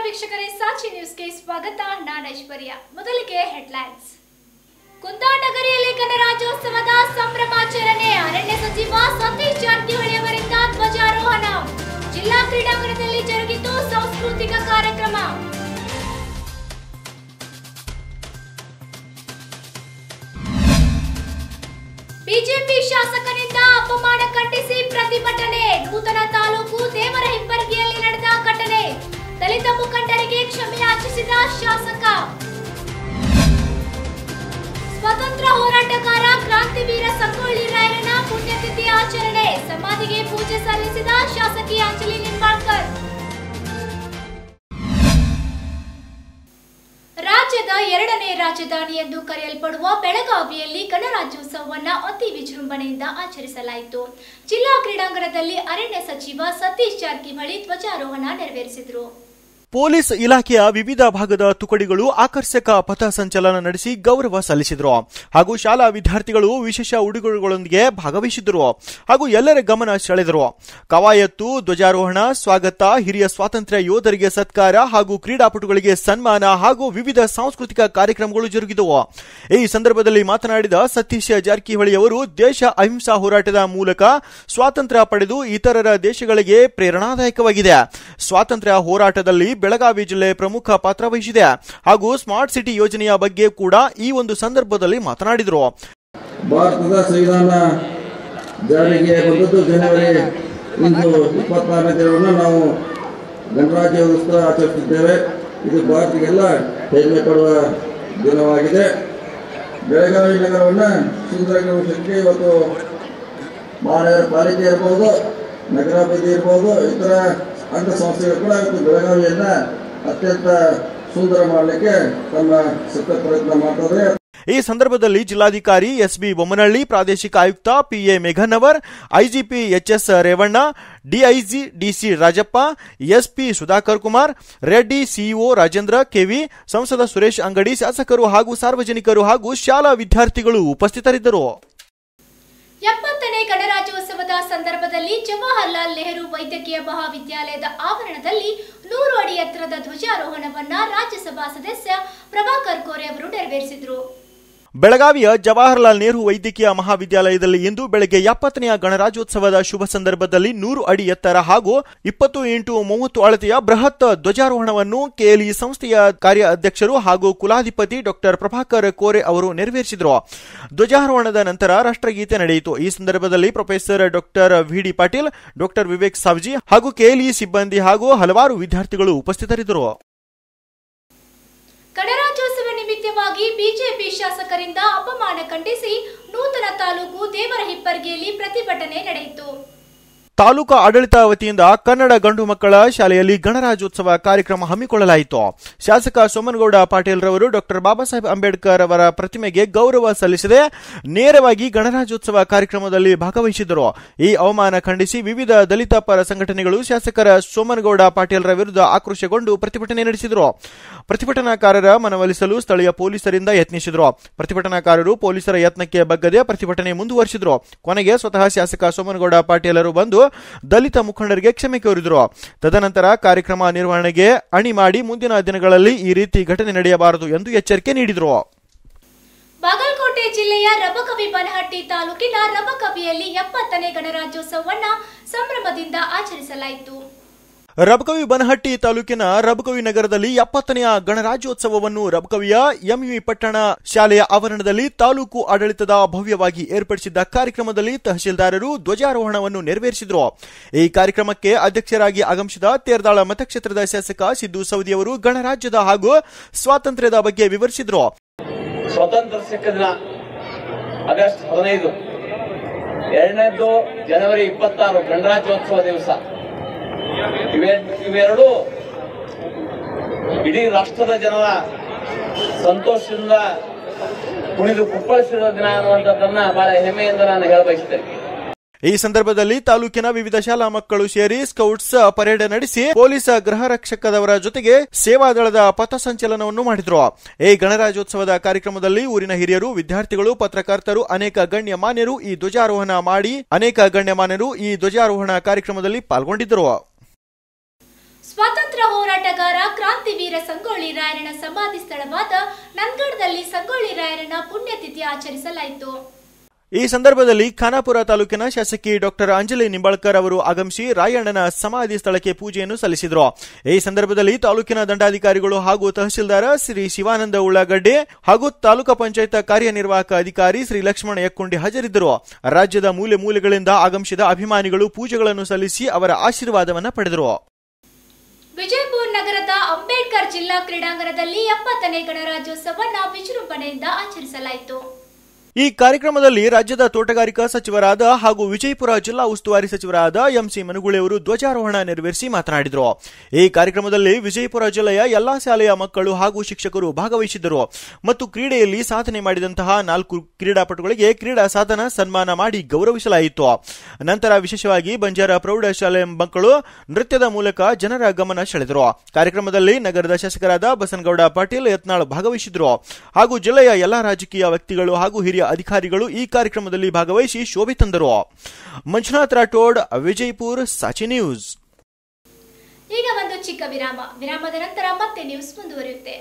ವೀಕ್ಷಕರೇ ಸಾಚಿ ನ್ಯೂಸ್ಗೆ ಸ್ವಾಗತ ನಾನು ಐಶ್ವರ್ಯ ಮೊದಲಿಗೆ ಹೆಡ್ಲೈನ್ಸ್ ಕುಂದಾನಗರಿಯಲ್ಲಿ ಗಣರಾಜ್ಯೋತ್ಸವದ ಸಂಭ್ರಮಾಚರಣೆ ಅರಣ್ಯ ಸಚಿವ ಸತೀಶ್ ಜಾರಕಿಹೊಳಿ ಅವರಿಂದ ಧ್ವಜಾರೋಹಣ ಜಿಲ್ಲಾ ಕ್ರೀಡಾಂಗಣದಲ್ಲಿ ಜರುಗಿತು ಸಾಂಸ್ಕೃತಿಕ ಕಾರ್ಯಕ್ರಮ ಬಿಜೆಪಿ ಶಾಸಕರಿಂದ ಅಪಮಾನ ಖಂಡಿಸಿ ಪ್ರತಿಭಟನೆ ನೂತನ ತಾಲೂಕು ದೇವರ ಹಿಪ್ಪರಗಿಯಲ್ಲಿ ನಡೆದ ಘಟನೆ ದಲಿತ ಮುಖಂಡರಿಗೆ ಕ್ಷಮೆ ಯಾಚಿಸಿದ ಶಾಸಕ ಸ್ವತಂತ್ರ ಹೋರಾಟಗಾರ ಕ್ರಾಂತಿವೀರ ಸಂಗೊಳ್ಳಿ ರಾಯಣ್ಣ ಪುಣ್ಯತಿಥಿ ಆಚರಣೆ ಸಮಾಧಿಗೆ ಪೂಜೆ ಸಲ್ಲಿಸಿದ ಶಾಸಕಿ ಅಂಜಲಿ ನಿಂಬಾಳ್ಕರ್ ರಾಜ್ಯದ ಎರಡನೇ ರಾಜಧಾನಿ ಎಂದು ಕರೆಯಲ್ಪಡುವ ಬೆಳಗಾವಿಯಲ್ಲಿ ಗಣರಾಜ್ಯೋತ್ಸವವನ್ನ ಅತಿ ವಿಜೃಂಭಣೆಯಿಂದ ಆಚರಿಸಲಾಯಿತು ಜಿಲ್ಲಾ ಕ್ರೀಡಾಂಗಣದಲ್ಲಿ ಅರಣ್ಯ ಸಚಿವ ಸತೀಶ್ ಜಾರಕಿಹೊಳಿ ಧ್ವಜಾರೋಹಣ ನೆರವೇರಿಸಿದರು ಪೊಲೀಸ್ ಇಲಾಖೆಯ ವಿವಿಧ ಭಾಗದ ತುಕಡಿಗಳು ಆಕರ್ಷಕ ಪಥ ಸಂಚಲನ ನಡೆಸಿ ಗೌರವ ಸಲ್ಲಿಸಿದರು ಹಾಗೂ ಶಾಲಾ ವಿದ್ಯಾರ್ಥಿಗಳು ವಿಶೇಷ ಉಡುಗೊರೆಗಳೊಂದಿಗೆ ಭಾಗವಹಿಸಿದರು ಹಾಗೂ ಎಲ್ಲರ ಗಮನ ಸೆಳೆದರು ಕವಾಯತ್ತು ಧ್ವಜಾರೋಹಣ ಸ್ವಾಗತ ಹಿರಿಯ ಸ್ವಾತಂತ್ರ್ಯ ಯೋಧರಿಗೆ ಸತ್ಕಾರ ಹಾಗೂ ಕ್ರೀಡಾಪಟುಗಳಿಗೆ ಸನ್ಮಾನ ಹಾಗೂ ವಿವಿಧ ಸಾಂಸ್ಕೃತಿಕ ಕಾರ್ಯಕ್ರಮಗಳು ಜರುಗಿದವು ಈ ಸಂದರ್ಭದಲ್ಲಿ ಮಾತನಾಡಿದ ಸತೀಶ್ ಜಾರಕಿಹೊಳಿ ಅವರು ದೇಶ ಅಹಿಂಸಾ ಹೋರಾಟದ ಮೂಲಕ ಸ್ವಾತಂತ್ರ್ಯ ಪಡೆದು ಇತರರ ದೇಶಗಳಿಗೆ ಪ್ರೇರಣಾದಾಯಕವಾಗಿದೆ ಸ್ವಾತಂತ್ರ್ಯ ಹೋರಾಟದಲ್ಲಿ ಬೆಳಗಾವಿ ಜಿಲ್ಲೆ ಪ್ರಮುಖ ಪಾತ್ರ ವಹಿಸಿದೆ ಹಾಗೂ ಸ್ಮಾರ್ಟ್ ಸಿಟಿ ಯೋಜನೆಯ ಬಗ್ಗೆ ಕೂಡ ಈ ಒಂದು ಸಂದರ್ಭದಲ್ಲಿ ಮಾತನಾಡಿದರು ಭಾರತದ ಸಂವಿಧಾನ ಜಾರಿಗೆ ಬಂದದ್ದು ಜನವರಿ ಇಂದು ಇಪ್ಪತ್ನಾಲ್ಕನೇ ದಿನವನ್ನು ನಾವು ಗಣರಾಜ್ಯೋತ್ಸವ ಆಚರಿಸುತ್ತಿದ್ದೇವೆ ಇದು ಭಾರತಕ್ಕೆಲ್ಲ ಹೆಮ್ಮೆ ಪಡುವ ದಿನವಾಗಿದೆ ಬೆಳಗಾವಿ ನಗರವನ್ನು ಸುಂದರಗೊಳಿಸಲಿಕ್ಕೆ ಇವತ್ತು ಮಹಾನಗರ ಪಾಲಿಕೆ ಇರ್ಬೋದು ನಗರಾಭಿವೃದ್ಧಿ ಇರ್ಬೋದು ಇತರ ಅಂಗಸಂಸ್ಥೆಗಳು ಕೂಡ ಇವತ್ತು ಬೆಳಗಾವಿಯನ್ನು ಅತ್ಯಂತ ಸುಂದರ ಮಾಡಲಿಕ್ಕೆ ತಮ್ಮ ಸತತ ಪ್ರಯತ್ನ ಮಾಡ್ತಾರೆ ಈ ಸಂದರ್ಭದಲ್ಲಿ ಜಿಲ್ಲಾಧಿಕಾರಿ ಎಸ್ಬಿ ಬೊಮ್ಮನಹಳ್ಳಿ ಪ್ರಾದೇಶಿಕ ಆಯುಕ್ತ PA Meghannavar IGP HS Revanna DIG DC Rajappa SP Sudhakar Kumar Reddy CEO Rajendra KV ಸಂಸದ ಸುರೇಶ್ ಅಂಗಡಿ ಶಾಸಕರು ಹಾಗೂ ಸಾರ್ವಜನಿಕರು ಹಾಗೂ ಶಾಲಾ ವಿದ್ಯಾರ್ಥಿಗಳು ಉಪಸ್ಥಿತರಿದ್ದರು ಎಪ್ಪತ್ತನೇ ಗಣರಾಜ್ಯೋತ್ಸವದ ಸಂದರ್ಭದಲ್ಲಿ ಜವಾಹರ್ಲಾಲ್ ನೆಹರು ವೈದ್ಯಕೀಯ ಮಹಾವಿದ್ಯಾಲಯದ ಆವರಣದಲ್ಲಿ ನೂರು ಅಡಿ ಎತ್ತರದ ಧ್ವಜಾರೋಹಣವನ್ನ ರಾಜ್ಯಸಭಾ ಸದಸ್ಯ ಪ್ರಭಾಕರ್ ಕೋರೆ ಅವರು ನೆರವೇರಿಸಿದರು ಬೆಳಗಾವಿಯ ಜವಾಹರಲಾಲ್ ನೆಹರು ವೈದ್ಯಕೀಯ ಮಹಾವಿದ್ಯಾಲಯದಲ್ಲಿ ಇಂದು ಬೆಳಗ್ಗೆ ಎಪ್ಪತ್ತನೆಯ ಗಣರಾಜ್ಯೋತ್ಸವದ ಶುಭ ಸಂದರ್ಭದಲ್ಲಿ ನೂರು ಅಡಿ ಎತ್ತರ ಹಾಗೂ ಇಪ್ಪತ್ತು ಇಂಟು ಮೂವತ್ತು ಅಳತೆಯ ಬೃಹತ್ ಧ್ವಜಾರೋಹಣವನ್ನು ಕೆಎಲ್ಇ ಸಂಸ್ಥೆಯ ಕಾರ್ಯ ಅಧ್ಯಕ್ಷರು ಹಾಗೂ ಕುಲಾಧಿಪತಿ ಡಾಕ್ಟರ್ ಪ್ರಭಾಕರ್ ಕೋರೆ ಅವರು ನೆರವೇರಿಸಿದರು ಧ್ವಜಾರೋಹಣದ ನಂತರ ರಾಷ್ಟ್ರಗೀತೆ ನಡೆಯಿತು ಈ ಸಂದರ್ಭದಲ್ಲಿ professor doctor VD Patil doctor Vivek Savji ಹಾಗೂ ಕೆಎಲ್ಇ ಸಿಬ್ಬಂದಿ ಹಾಗೂ ಹಲವಾರು ವಿದ್ಯಾರ್ಥಿಗಳು ಉಪಸ್ಥಿತರಿದ್ದರು ಗಣರಾಜ್ಯೋತ್ಸವ ನಿಮಿತ್ತವಾಗಿ ಬಿಜೆಪಿ ಶಾಸಕರಿಂದ ಅಪಮಾನ ಖಂಡಿಸಿ ನೂತನ ತಾಲೂಕು ದೇವರ ಹಿಪ್ಪರ್ಗಿಯಲ್ಲಿ ಪ್ರತಿಭಟನೆ ನಡೆಯಿತು ತಾಲೂಕು ಆಡಳಿತ ವತಿಯಿಂದ ಕನ್ನಡ ಗಂಡು ಮಕ್ಕಳ ಶಾಲೆಯಲ್ಲಿ ಗಣರಾಜ್ಯೋತ್ಸವ ಕಾರ್ಯಕ್ರಮ ಹಮ್ಮಿಕೊಳ್ಳಲಾಯಿತು ಶಾಸಕ ಸೋಮನಗೌಡ ಪಾಟೀಲ್ ರವರು ಡಾಕ್ಟರ್ ಬಾಬಾ ಸಾಹೇಬ್ ಅಂಬೇಡ್ಕರ್ ಅವರ ಪ್ರತಿಮೆಗೆ ಗೌರವ ಸಲ್ಲಿಸದೆ ನೇರವಾಗಿ ಗಣರಾಜ್ಯೋತ್ಸವ ಕಾರ್ಯಕ್ರಮದಲ್ಲಿ ಭಾಗವಹಿಸಿದರು ಈ ಅವಮಾನ ಖಂಡಿಸಿ ವಿವಿಧ ದಲಿತ ಪರ ಸಂಘಟನೆಗಳು ಶಾಸಕರ ಸೋಮನಗೌಡ ಪಾಟೀಲ್ರ ವಿರುದ್ಧ ಆಕ್ರೋಶಗೊಂಡು ಪ್ರತಿಭಟನೆ ನಡೆಸಿದರು ಪ್ರತಿಭಟನಾಕಾರರ ಮನವೊಲಿಸಲು ಸ್ಥಳೀಯ ಪೊಲೀಸರಿಂದ ಯತ್ನಿಸಿದರು ಪ್ರತಿಭಟನಾಕಾರರು ಪೊಲೀಸರ ಯತ್ನಕ್ಕೆ ಬಗ್ಗದೆ ಪ್ರತಿಭಟನೆ ಮುಂದುವರಿಸಿದರು ಕೊನೆಗೆ ಸ್ವತಃ ಶಾಸಕ ಸೋಮನಗೌಡ ಪಾಟೀಲರು ಬಂದು ದಲಿತ ಮುಖಂಡರಿಗೆ ಕ್ಷಮೆ ಕೋರಿದರು ತದನಂತರ ಕಾರ್ಯಕ್ರಮ ನಿರ್ವಹಣೆಗೆ ಅಣಿ ಮಾಡಿ ಮುಂದಿನ ದಿನಗಳಲ್ಲಿ ಈ ರೀತಿ ಘಟನೆ ನಡೆಯಬಾರದು ಎಂದು ಎಚ್ಚರಿಕೆ ನೀಡಿದರು ಬಾಗಲಕೋಟೆ ಜಿಲ್ಲೆಯ ರಬಕವಿ ಬನಹಟ್ಟಿ ತಾಲೂಕಿನ ರಬಕವಿಯಲ್ಲಿ ಎಪ್ಪತ್ತನೇ ಗಣರಾಜ್ಯೋತ್ಸವವನ್ನ ಸಂಭ್ರಮದಿಂದ ಆಚರಿಸಲಾಯಿತು ರಬಕವಿ ಬನಹಟ್ಟಿ ತಾಲೂಕಿನ ರಬಕವಿ ನಗರದಲ್ಲಿ ಎಪ್ಪತ್ತನೆಯ ಗಣರಾಜ್ಯೋತ್ಸವವನ್ನು ರಬಕವಿಯ ಎಂವಿ ಪಟ್ಟಣ ಶಾಲೆಯ ಆವರಣದಲ್ಲಿ ತಾಲೂಕು ಆಡಳಿತದ ಭವ್ಯವಾಗಿ ಏರ್ಪಡಿಸಿದ್ದ ಕಾರ್ಯಕ್ರಮದಲ್ಲಿ ತಹಶೀಲ್ದಾರರು ಧ್ವಜಾರೋಹಣವನ್ನು ನೆರವೇರಿಸಿದರು ಈ ಕಾರ್ಯಕ್ರಮಕ್ಕೆ ಅಧ್ಯಕ್ಷರಾಗಿ ಆಗಮಿಸಿದ ತೇರ್ದಾಳ ಮತಕ್ಷೇತ್ರದ ಶಾಸಕ ಸಿದ್ದು ಸೌದಿ ಅವರು ಗಣರಾಜ್ಯದ ಹಾಗೂ ಸ್ವಾತಂತ್ರ್ಯದ ಬಗ್ಗೆ ವಿವರಿಸಿದರು ಸ್ವತಂತ್ರ ಸಿಕ್ಕ ದಿನ ಆಗಸ್ಟ್ ಹದಿನೈದು ಎರಡನೇದ್ದು ಜನವರಿ ಇಪ್ಪತ್ತಾರು ಗಣರಾಜ್ಯೋತ್ಸವ ದಿವಸ ಇವೆ ಇವೆರಡು ಇಡೀ ರಾಷ್ಟ್ರದ ಜನರ ಸಂತೋಷದಿಂದ ಕುಣಿದು ಕುಪ್ಪಳಿಸಿದ ದಿನ ಅನ್ನುವಂಥದ್ದನ್ನ ಬಹಳ ಹೆಮ್ಮೆಯಿಂದ ನಾನು ಹೇಳ ಬಯಸ್ತೇನೆ ಈ ಸಂದರ್ಭದಲ್ಲಿ ತಾಲೂಕಿನ ವಿವಿಧ ಶಾಲಾ ಮಕ್ಕಳು ಸೇರಿ ಸ್ಕೌಟ್ಸ್ ಪರೇಡ್ ನಡೆಸಿ ಪೊಲೀಸ್ ಗೃಹ ರಕ್ಷಕದವರ ಜೊತೆಗೆ ಸೇವಾದಳದ ಪಥಸಂಚಲನವನ್ನು ಮಾಡಿದ್ರು ಈ ಗಣರಾಜ್ಯೋತ್ಸವದ ಕಾರ್ಯಕ್ರಮದಲ್ಲಿ ಊರಿನ ಹಿರಿಯರು ವಿದ್ಯಾರ್ಥಿಗಳು ಪತ್ರಕರ್ತರು ಅನೇಕ ಗಣ್ಯಮಾನ್ಯರು ಈ ಧ್ವಜಾರೋಹಣ ಮಾಡಿ ಅನೇಕ ಗಣ್ಯಮಾನ್ಯರು ಈ ಧ್ವಜಾರೋಹಣ ಕಾರ್ಯಕ್ರಮದಲ್ಲಿ ಪಾಲ್ಗೊಂಡಿದ್ದರು ಸ್ವಾತಂತ್ರ್ಯ ಹೋರಾಟಗಾರ ಕ್ರಾಂತಿವೀರ ಸಂಗೊಳ್ಳಿ ರಾಯಣ್ಣ ಸಮಾಧಿ ಸ್ಥಳವಾದ ನಂದಗಡದಲ್ಲಿ ಸಂಗೊಳ್ಳಿ ರಾಯಣ್ಣನ ಪುಣ್ಯತಿಥಿ ಆಚರಿಸಲಾಯಿತು ಈ ಸಂದರ್ಭದಲ್ಲಿ ಖಾನಾಪುರ ತಾಲೂಕಿನ ಶಾಸಕಿ ಡಾಕ್ಟರ್ ಅಂಜಲಿ ನಿಂಬಾಳ್ಕರ್ ಅವರು ಆಗಮಿಸಿ ರಾಯಣ್ಣನ ಸಮಾಧಿ ಸ್ಥಳಕ್ಕೆ ಪೂಜೆಯನ್ನು ಸಲ್ಲಿಸಿದರು ಈ ಸಂದರ್ಭದಲ್ಲಿ ತಾಲೂಕಿನ ದಂಡಾಧಿಕಾರಿಗಳು ಹಾಗೂ ತಹಸೀಲ್ದಾರ ಶ್ರೀ ಶಿವಾನಂದ ಉಳ್ಳಾಗಡ್ಡೆ ಹಾಗೂ ತಾಲೂಕು ಪಂಚಾಯತ್ ಕಾರ್ಯನಿರ್ವಾಹಕ ಅಧಿಕಾರಿ ಶ್ರೀ ಲಕ್ಷ್ಮಣ ಯಕ್ಕುಂಡಿ ಹಾಜರಿದ್ದರು ರಾಜ್ಯದ ಮೂಲೆ ಮೂಲೆಗಳಿಂದ ಆಗಮಿಸಿದ ಅಭಿಮಾನಿಗಳು ಪೂಜೆಗಳನ್ನು ಸಲ್ಲಿಸಿ ಅವರ ಆಶೀರ್ವಾದವನ್ನು ಪಡೆದರು ವಿಜಯಪುರ ನಗರದ ಅಂಬೇಡ್ಕರ್ ಜಿಲ್ಲಾ ಕ್ರೀಡಾಂಗಣದಲ್ಲಿ ಎಪ್ಪತ್ತನೇ ಗಣರಾಜ್ಯೋತ್ಸವವನ್ನು ವಿಜೃಂಭಣೆಯಿಂದ ಆಚರಿಸಲಾಯಿತು ಈ ಕಾರ್ಯಕ್ರಮದಲ್ಲಿ ರಾಜ್ಯದ ತೋಟಗಾರಿಕಾ ಸಚಿವರಾದ ಹಾಗೂ ವಿಜಯಪುರ ಜಿಲ್ಲಾ ಉಸ್ತುವಾರಿ ಸಚಿವರಾದ ಎಂಸಿ ಮನುಗುಳಿ ಅವರು ಧ್ವಜಾರೋಹಣ ನೆರವೇರಿಸಿ ಮಾತನಾಡಿದರು ಈ ಕಾರ್ಯಕ್ರಮದಲ್ಲಿ ವಿಜಯಪುರ ಜಿಲ್ಲೆಯ ಎಲ್ಲಾ ಶಾಲೆಯ ಮಕ್ಕಳು ಹಾಗೂ ಶಿಕ್ಷಕರು ಭಾಗವಹಿಸಿದ್ದರು ಮತ್ತು ಕ್ರೀಡೆಯಲ್ಲಿ ಸಾಧನೆ ಮಾಡಿದಂತಹ ನಾಲ್ಕು ಕ್ರೀಡಾಪಟುಗಳಿಗೆ ಕ್ರೀಡಾ ಸಾಧನ ಸನ್ಮಾನ ಮಾಡಿ ಗೌರವಿಸಲಾಯಿತು ನಂತರ ವಿಶೇಷವಾಗಿ ಬಂಜಾರ ಪ್ರೌಢಶಾಲೆ ಮಕ್ಕಳು ನೃತ್ಯದ ಮೂಲಕ ಜನರ ಗಮನ ಸೆಳೆದರು ಕಾರ್ಯಕ್ರಮದಲ್ಲಿ ನಗರದ ಶಾಸಕರಾದ ಬಸನಗೌಡ ಪಾಟೀಲ್ ಯತ್ನಾಳ್ ಭಾಗವಹಿಸಿದ್ರು ಹಾಗೂ ಜಿಲ್ಲೆಯ ಎಲ್ಲಾ ರಾಜಕೀಯ ವ್ಯಕ್ತಿಗಳು ಹಾಗೂ ಹಿರಿಯ ಅಧಿಕಾರಿಗಳು ಈ ಕಾರ್ಯಕ್ರಮದಲ್ಲಿ ಭಾಗವಹಿಸಿ ಶೋಭೆ ತಂದರು ಮಂಜುನಾಥ್ ರಾಠೋಡ್ ವಿಜಯಪುರ್ ಸಾಚಿ ನ್ಯೂಸ್ ಈಗ ಒಂದು ಚಿಕ್ಕ ವಿರಾಮ ವಿರಾಮದ ನಂತರ ಮತ್ತೆ ನ್ಯೂಸ್ ಮುಂದುವರಿಯುತ್ತೆ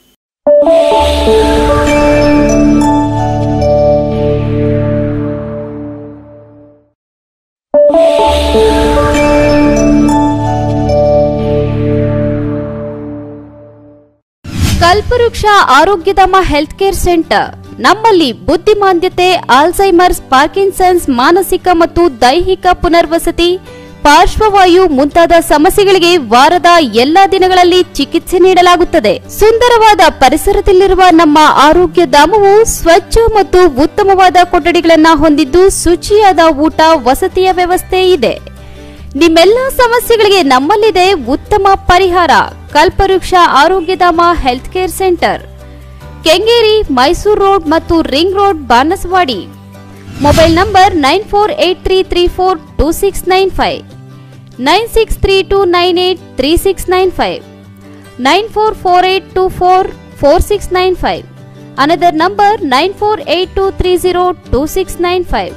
ಕಲ್ಪವೃಕ್ಷ ಆರೋಗ್ಯಧಾಮ ಹೆಲ್ತ್ ಕೇರ್ ಸೆಂಟರ್ ನಮ್ಮಲ್ಲಿ ಬುದ್ಧಿಮಾಂದ್ಯತೆ ಆಲ್ಝೈಮರ್ಸ್ ಪಾರ್ಕಿನ್ಸನ್ಸ್ ಮಾನಸಿಕ ಮತ್ತು ದೈಹಿಕ ಪುನರ್ವಸತಿ ಪಾರ್ಶ್ವವಾಯು ಮುಂತಾದ ಸಮಸ್ಯೆಗಳಿಗೆ ವಾರದ ಎಲ್ಲಾ ದಿನಗಳಲ್ಲಿ ಚಿಕಿತ್ಸೆ ನೀಡಲಾಗುತ್ತದೆ ಸುಂದರವಾದ ಪರಿಸರದಲ್ಲಿರುವ ನಮ್ಮ ಆರೋಗ್ಯ ಧಾಮವು ಸ್ವಚ್ಛ ಮತ್ತು ಉತ್ತಮವಾದ ಕೊಠಡಿಗಳನ್ನ ಹೊಂದಿದ್ದು ಶುಚಿಯಾದ ಊಟ ವಸತಿಯ ವ್ಯವಸ್ಥೆ ಇದೆ ನಿಮ್ಮೆಲ್ಲ ಸಮಸ್ಯೆಗಳಿಗೆ ನಮ್ಮಲ್ಲಿದೆ ಉತ್ತಮ ಪರಿಹಾರ Kalpavriksha Arogyadhama health care centre Kengeri Mysuru road ಮತ್ತು ring road Banaswadi mobile number nine four eight three three four two six nine five nine six three two nine eight three six nine five nine four four eight two four four six nine five another number nine four eight two three zero two six nine five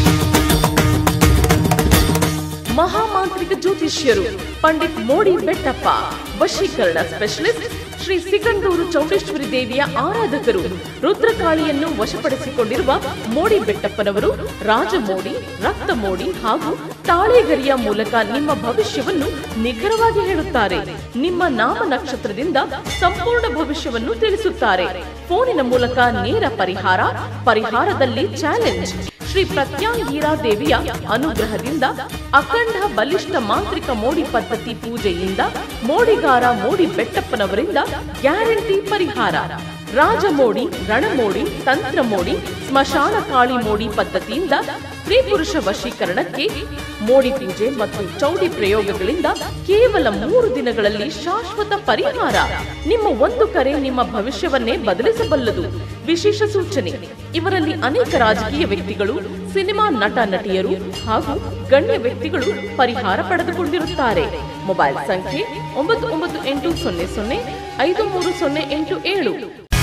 ಮಹಾಮಾಂತ್ರಿಕ ಜ್ಯೋತಿಷ್ಯರು ಪಂಡಿತ್ ಮೋಡಿ ಬೆಟ್ಟಪ್ಪ ವಶೀಕರಣ specialist Shri Sigandur Chowdeshwari ದೇವಿಯ ಆರಾಧಕರು ರುದ್ರಕಾಳಿಯನ್ನು ವಶಪಡಿಸಿಕೊಂಡಿರುವ ಮೋಡಿ ಬೆಟ್ಟಪ್ಪನವರು ರಾಜಮೋಡಿ ರಕ್ತ ಮೋಡಿ ಹಾಗೂ ತಾಳೆಗರಿಯ ಮೂಲಕ ನಿಮ್ಮ ಭವಿಷ್ಯವನ್ನು ನಿಖರವಾಗಿ ಹೇಳುತ್ತಾರೆ ನಿಮ್ಮ ನಾಮ ನಕ್ಷತ್ರದಿಂದ ಸಂಪೂರ್ಣ ಭವಿಷ್ಯವನ್ನು ತಿಳಿಸುತ್ತಾರೆ ಫೋನಿನ ಮೂಲಕ ನೇರ ಪರಿಹಾರ ಪರಿಹಾರದಲ್ಲಿ ಚಾಲೆಂಜ್ ಶ್ರೀ ಪ್ರತ್ಯಾಂಗೀರಾ ದೇವಿಯ ಅನುಗ್ರಹದಿಂದ ಅಖಂಡ ಬಲಿಷ್ಠ ಮಾಂತ್ರಿಕ ಮೋಡಿ ಪದ್ಧತಿ ಪೂಜೆಯಿಂದ ಮೋಡಿಗಾರ ಮೋಡಿ ಬೆಟ್ಟಪ್ಪನವರಿಂದ ಗ್ಯಾರಂಟಿ ಪರಿಹಾರ ರಾಜಮೋಡಿ ರಣಮೋಡಿ ತಂತ್ರ ಮೋಡಿ ಸ್ಮಶಾನ ಕಾಳಿ ಮೋಡಿ ಪದ್ಧತಿಯಿಂದ ಸ್ತ್ರೀ ಪುರುಷ ವಶೀಕರಣಕ್ಕೆ ಮೋಡಿ ಪೂಜೆ ಮತ್ತು ಚೌಡಿ ಪ್ರಯೋಗಗಳಿಂದ ಕೇವಲ ಮೂರು ದಿನಗಳಲ್ಲಿ ಶಾಶ್ವತ ಪರಿಹಾರ ನಿಮ್ಮ ಒಂದು ಕರೆ ನಿಮ್ಮ ಭವಿಷ್ಯವನ್ನೇ ಬದಲಿಸಬಲ್ಲದು ವಿಶೇಷ ಸೂಚನೆ ಇವರಲ್ಲಿ ಅನೇಕ ರಾಜಕೀಯ ವ್ಯಕ್ತಿಗಳು ಸಿನಿಮಾ ನಟ ನಟಿಯರು ಹಾಗೂ ಗಣ್ಯ ವ್ಯಕ್ತಿಗಳು ಪರಿಹಾರ ಪಡೆದುಕೊಂಡಿರುತ್ತಾರೆ ಮೊಬೈಲ್ ಸಂಖ್ಯೆ ಒಂಬತ್ತು ಒಂಬತ್ತು ಎಂಟು ಸೊನ್ನೆ ಸೊನ್ನೆ ಐದು ಮೂರು ಸೊನ್ನೆ ಎಂಟು ಏಳು